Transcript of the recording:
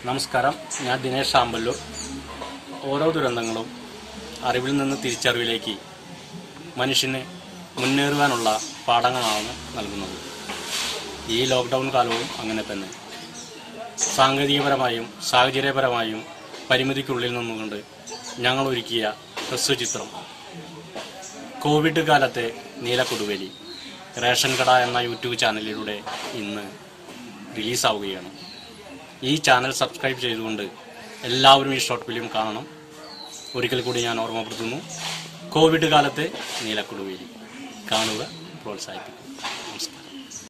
നമസ്കാരം ഞാൻ ദിനേശ് ആമ്പല്ലൂർ ഓരോ ദുരന്തങ്ങളും അറിവിൽ നിന്ന് തിരിച്ചറിവിലേക്ക് മനുഷ്യന് മുന്നേറുവാനുള്ള പാഠങ്ങളാണ് നൽകുന്നത് ഈ ലോക്ക്ഡൗൺ കാലവും അങ്ങനെ തന്നെ സാങ്കേതികപരമായും സാഹചര്യപരമായും പരിമിതിക്കുള്ളിൽ നിന്നുകൊണ്ട് ഞങ്ങൾ ഒരുക്കിയ ഹ്രസ്വചിത്രം കോവിഡ് കാലത്തെ നീലക്കൊടുവേലി റേഷൻ കട എന്ന യൂട്യൂബ് ചാനലിലൂടെ ഇന്ന് റിലീസാവുകയാണ് ഈ ചാനൽ സബ്സ്ക്രൈബ് ചെയ്തുകൊണ്ട് എല്ലാവരും ഈ ഷോർട്ട് ഫിലിം കാണണം ഒരിക്കൽ കൂടി ഞാൻ ഓർമ്മപ്പെടുത്തുന്നു കോവിഡ് കാലത്തെ നീലക്കൊടുവേലി കാണുക പ്രോത്സാഹിപ്പിക്കുക